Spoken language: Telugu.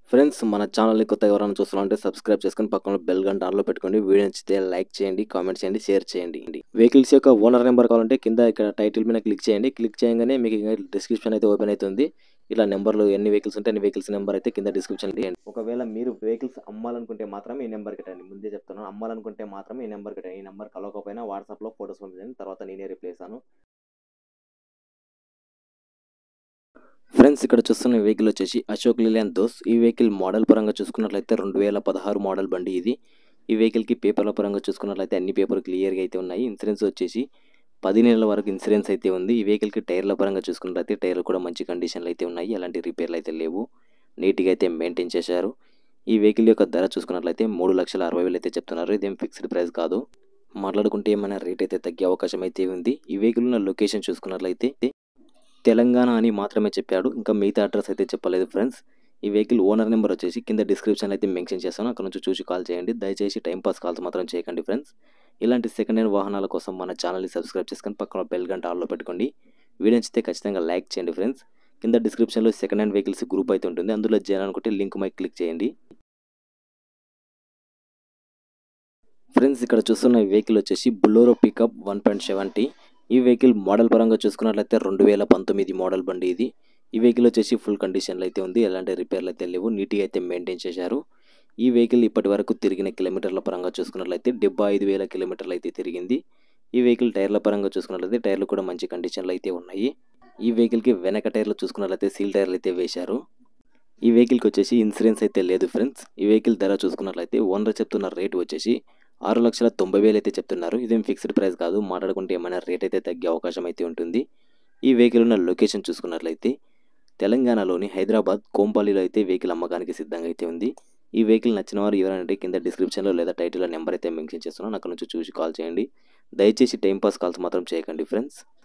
ఫ్రెండ్స్ మన ఛానల్ని కొత్త ఎవరైనా చూస్తున్నారంటే సబ్స్క్రైబ్ చేసుకుని పక్కన బెల్ గంట ఆన్లో పెట్టుకోండి వీడియో నచ్చితే లైక్ చేయండి కామెంట్ చేయండి షేర్ చేయండి వెహికల్స్ యొక్క ఓనర్ నెంబర్ కావాలంటే కింద ఇక్కడ టైటిల్ మీద క్లిక్ చేయండి క్లిక్ చేయగానే మీకు డిస్క్రిప్షన్ అయితే ఓపెన్ అవుతుంది ఇలా నెంబర్లు ఎన్ని వెహికల్స్ ఉంటే అన్ని వెహికల్స్ నెంబర్ అయితే కింద డిస్క్రిప్షన్ చేయండి ఒకవేళ మీరు వెహికల్స్ అమ్మాలనుకుంటే మాత్రం ఈ నెంబర్ కట్టండి ముందే చెప్తున్నాను అమ్మాలనుకుంటే మాత్రం ఈ నెంబర్ కట్టండి ఈ నెంబర్ కలవకపోయినా వాట్సాప్లో ఫోటోస్ పంపించండి తర్వాత నేనే రిప్లై ఇస్తాను ఫ్రెండ్స్ ఇక్కడ చూస్తున్న వెహికల్ వచ్చేసి అశోక్ లిలియన్ దోస్ ఈ వెహికల్ మోడల్ పరంగా చూసుకున్నట్లయితే రెండు వేల పదహారు మోడల్ బండి ఇది ఈ వెహికల్కి పేపర్ల పరంగా చూసుకున్నట్లయితే అన్ని పేపర్ క్లియర్గా అయితే ఉన్నాయి ఇన్సూరెన్స్ వచ్చేసి పది నెలల వరకు ఇన్సూరెన్స్ అయితే ఉంది ఈ వెహికల్కి టైర్ల పరంగా చూసుకున్నట్లయితే టైర్లు కూడా మంచి కండిషన్లో అయితే ఉన్నాయి ఎలాంటి రిపేర్లు అయితే లేవు నీట్గా అయితే మెయింటైన్ చేశారు ఈ వెహికల్ యొక్క ధర చూసుకున్నట్లయితే మూడు లక్షల అరవై వేలు అయితే చెప్తున్నారు ఇదేం ఫిక్స్డ్ ప్రైస్ కాదు మాట్లాడుకుంటే ఏమైనా రేట్ అయితే తగ్గే అవకాశం అయితే ఉంది ఈ వెహికల్ ఉన్న లొకేషన్ చూసుకున్నట్లయితే తెలంగాణ అని మాత్రమే చెప్పాడు ఇంకా మిగతా అడ్రస్ అయితే చెప్పలేదు ఫ్రెండ్స్ ఈ వెహికల్ ఓనర్ నెంబర్ వచ్చేసి కింద డిస్క్రిప్షన్ అయితే మెన్షన్ చేస్తాను అక్కడ నుంచి చూసి కాల్ చేయండి దయచేసి టైంపాస్ కాల్స్ మాత్రం చేయకండి ఫ్రెండ్స్ ఇలాంటి సెకండ్ హ్యాండ్ వాహనాల కోసం మన ఛానల్ని సబ్స్క్రైబ్ చేసుకొని పక్కన బెల్ గంట ఆల్లో పెట్టుకోండి వీడియో నచ్చితే ఖచ్చితంగా లైక్ చేయండి ఫ్రెండ్స్ కింద డిస్క్రిప్షన్లో సెకండ్ హ్యాండ్ వెహికల్స్ గ్రూప్ అయితే ఉంటుంది అందులో చేయాలనుకుంటే లింక్ మై క్లిక్ చేయండి ఫ్రెండ్స్ ఇక్కడ చూస్తున్న ఈ వెహికల్ వచ్చేసి Bolero pickup one point seventy ఈ వెహికల్ మోడల్ పరంగా చూసుకున్నట్లయితే రెండు వేల పంతొమ్మిది మోడల్ బండి ఇది ఈ వెహికల్ వచ్చేసి ఫుల్ కండిషన్లో అయితే ఉంది ఎలాంటి రిపేర్లు అయితే లేవు నీట్గా అయితే మెయింటైన్ చేశారు ఈ వెహికల్ ఇప్పటి వరకు తిరిగిన కిలోమీటర్ల పరంగా చూసుకున్నట్లయితే డెబ్బై ఐదు వేల కిలోమీటర్లు అయితే తిరిగింది ఈ వెహికల్ టైర్ల పరంగా చూసుకున్నట్లయితే టైర్లు కూడా మంచి కండిషన్లో అయితే ఉన్నాయి ఈ వెహికల్కి వెనక టైర్లు చూసుకున్నట్లయితే సీల్ టైర్లు అయితే వేశారు ఈ వెహికల్కి వచ్చేసి ఇన్సూరెన్స్ అయితే లేదు ఫ్రెండ్స్ ఈ వెహికల్ ధర చూసుకున్నట్లయితే ఓనర్ చెప్తున్న రేట్ వచ్చేసి ఆరు లక్షల తొంభై వేలు అయితే చెప్తున్నారు ఇదేం ఫిక్స్డ్ ప్రైస్ కాదు మాట్లాడుకుంటే ఏమైనా రేట్ అయితే తగ్గే అవకాశం అయితే ఉంటుంది ఈ వెహికల్ ఉన్న లొకేషన్ చూసుకున్నట్లయితే తెలంగాణలోని హైదరాబాద్ కోంపల్లిలో అయితే వెహికల్ అమ్మకానికి సిద్ధంగా అయితే ఉంది ఈ వెహికల్ నచ్చిన వారు ఎవరంటే కింద డిస్క్రిప్షన్లో లేదా టైటిల్లో నెంబర్ అయితే మెన్షన్ చేస్తున్నాను అక్కడ నుంచి చూసి కాల్ చేయండి దయచేసి టైంపాస్ కాల్స్ మాత్రం చేయకండి ఫ్రెండ్స్